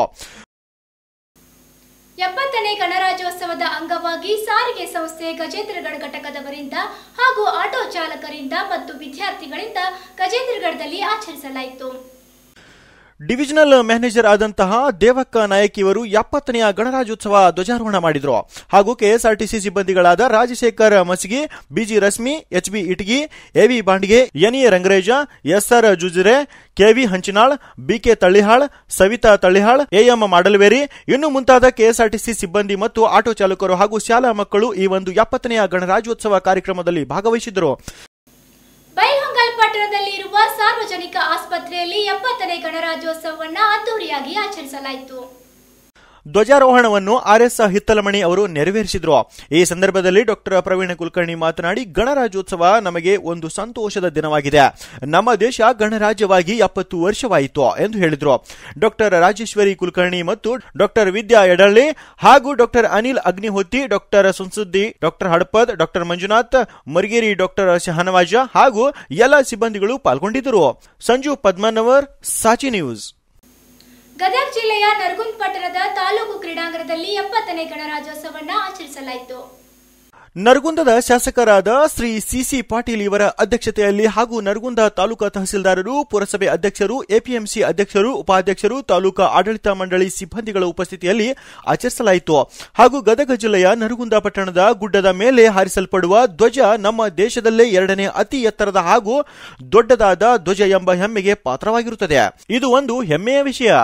ಎಪ್ಪತ್ತನೇ ಗಣರಾಜ್ಯೋತ್ಸವದ ಅಂಗವಾಗಿ ಸಾರಿಗೆ ಸಂಸ್ಥೆ ಗಜೇಂದ್ರಗಢ ಘಟಕದವರಿಂದ ಹಾಗೂ ಆಟೋ ಚಾಲಕರಿಂದ ಮತ್ತು ವಿದ್ಯಾರ್ಥಿಗಳಿಂದ ಗಜೇಂದ್ರಗಢದಲ್ಲಿ ಆಚರಿಸಲಾಯಿತು ಡಿವಿಷನಲ್ ಮ್ಯಾನೇಜರ್ ಆದಂತಹ ದೇವಕ್ಕ ನಾಯಕ್ ಇವರು ಎಪ್ಪತ್ತನೆಯ ಗಣರಾಜ್ಯೋತ್ಸವ ಧ್ವಜಾರೋಹಣ ಮಾಡಿದ್ರು ಹಾಗೂ ಕೆಎಸ್ಆರ್ಟಿಸಿ ಸಿಬ್ಬಂದಿಗಳಾದ Rajashekhar Masigi BG Rashmi H B Itagi AV Bandge NA Rangreja SR Jujure KV Hanchinal BK Tallihal Savita Tallihal AM Madalveri ಇನ್ನು ಮುಂತಾದ ಕೆಎಸ್ಆರ್ಟಿಸಿ ಸಿಬ್ಬಂದಿ ಮತ್ತು ಆಟೋ ಚಾಲಕರು ಹಾಗೂ ಶಾಲಾ ಮಕ್ಕಳು ಈ ಒಂದು ಎಪ್ಪತ್ತನೆಯ ಗಣರಾಜ್ಯೋತ್ಸವ ಕಾರ್ಯಕ್ರಮದಲ್ಲಿ ಭಾಗವಹಿಸಿದ್ರು ಬೈಹೊಂಗಲ್ ಪಟ್ಟಣದಲ್ಲಿ ಇರುವ ಸಾರ್ವಜನಿಕ ಆಸ್ಪತ್ರೆಯಲ್ಲಿ ಎಪ್ಪತ್ತನೇ ಗಣರಾಜ್ಯೋತ್ಸವವನ್ನ ಅದ್ದೂರಿಯಾಗಿ ಆಚರಿಸಲಾಯಿತು ಧ್ವಜಾರೋಹಣವನ್ನು ಆರ್ಎಸ್ ಹಿತ್ತಲಮಣಿ ಅವರು ನೆರವೇರಿಸಿದ್ರು ಈ ಸಂದರ್ಭದಲ್ಲಿ ಡಾಕ್ಟರ್ ಪ್ರವೀಣ ಕುಲಕರ್ಣಿ ಮಾತನಾಡಿ ಗಣರಾಜ್ಯೋತ್ಸವ ನಮಗೆ ಒಂದು ಸಂತೋಷದ ದಿನವಾಗಿದೆ ನಮ್ಮ ದೇಶ ಗಣರಾಜ್ಯವಾಗಿ ಎಪ್ಪತ್ತು ವರ್ಷವಾಯಿತು ಎಂದು ಹೇಳಿದ್ರು ಡಾಕ್ಟರ್ ರಾಜೇಶ್ವರಿ ಕುಲಕರ್ಣಿ ಮತ್ತು ಡಾಕ್ಟರ್ ವಿದ್ಯಾ ಎಡಳ್ಳಿ ಹಾಗೂ doctor Anil Agnihotri doctor Sunsuddi doctor Hadapad doctor Manjunath Margeri doctor Shahanawaz ಹಾಗೂ ಎಲ್ಲ ಸಿಬ್ಬಂದಿಗಳು ಪಾಲ್ಗೊಂಡಿದ್ದರು ಸಂಜು ಪದ್ಮನವರ್ ಸಾಚಿ ನ್ಯೂಸ್ ಗದಗ ಜಿಲ್ಲೆಯ ನರಗುಂದ್ ಪಟ್ಟಣದ ತಾಲೂಕು ಕ್ರೀಡಾಂಗಣದಲ್ಲಿ ಎಪ್ಪತ್ತನೇ ಗಣರಾಜ್ಯೋತ್ಸವವನ್ನ ಆಚರಿಸಲಾಯಿತು ನರಗುಂದದ ಶಾಸಕರಾದ ಶ್ರೀ ಸಿಸಿ ಪಾಟೀಲ್ ಇವರ ಅಧ್ಯಕ್ಷತೆಯಲ್ಲಿ ಹಾಗೂ ನರಗುಂದ ತಾಲೂಕಾ ತಹಸೀಲ್ದಾರರು ಪುರಸಭೆ ಅಧ್ಯಕ್ಷರು ಎಪಿಎಂಸಿ ಅಧ್ಯಕ್ಷರು ಉಪಾಧ್ಯಕ್ಷರು ತಾಲೂಕಾ ಆಡಳಿತ ಮಂಡಳಿ ಸಿಬ್ಬಂದಿಗಳ ಉಪಸ್ಥಿತಿಯಲ್ಲಿ ಆಚರಿಸಲಾಯಿತು ಹಾಗೂ ಗದಗ ಜಿಲ್ಲೆಯ ನರಗುಂದ ಪಟ್ಟಣದ ಗುಡ್ಡದ ಮೇಲೆ ಹಾರಿಸಲ್ಪಡುವ ಧ್ವಜ ನಮ್ಮ ದೇಶದಲ್ಲೇ ಎರಡನೇ ಅತಿ ಎತ್ತರದ ಹಾಗೂ ದೊಡ್ಡದಾದ ಧ್ವಜ ಎಂಬ ಹೆಮ್ಮೆಗೆ ಪಾತ್ರವಾಗಿರುತ್ತದೆ ಇದು ಒಂದು ಹೆಮ್ಮೆಯ ವಿಷಯ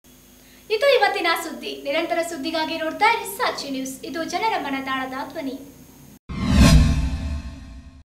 ಇದು ಇವತ್ತಿನ ಸುದ್ದಿ ನಿರಂತರ ಸುದ್ದಿಗಾಗಿ ನೋಡ್ತಾ ಇರಿ ಸಾಕ್ಷಿ ನ್ಯೂಸ್ ಇದು ಜನರ ಮನದಾಳದ ಧ್ವನಿ